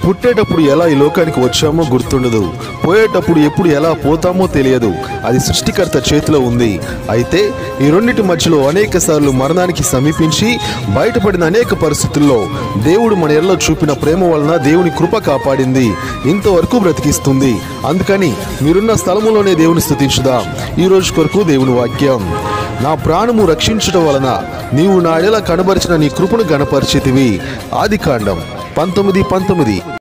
పుట్టేటప్పుడు ఎలా ఈ లోకానికి వచ్చామో గుర్తుండదు పోయేటప్పుడు ఎప్పుడు ఎలా పోతామో తెలియదు అది సృష్టికర్త చేతిలో ఉంది అయితే ఈ రెండింటి మధ్యలో అనేక సార్లు మరణానికి సమీపించి బయటపడిన అనేక పరిస్థితుల్లో దేవుడు మన ఎడలో చూపిన ప్రేమ వలన దేవుని కృప కాపాడింది ఇంతవరకు బ్రతికిస్తుంది అందుకని మీరున్న స్థలములోనే దేవుని స్థుతించుదాం ఈ రోజు కొరకు దేవుని వాక్యం నా ప్రాణము రక్షించడం వలన నీవు నా ఎడల కనబరిచిన నీ కృపను గణపరిచితివి ఆది కాండం పంతొమ్మిది పంతొమ్మిది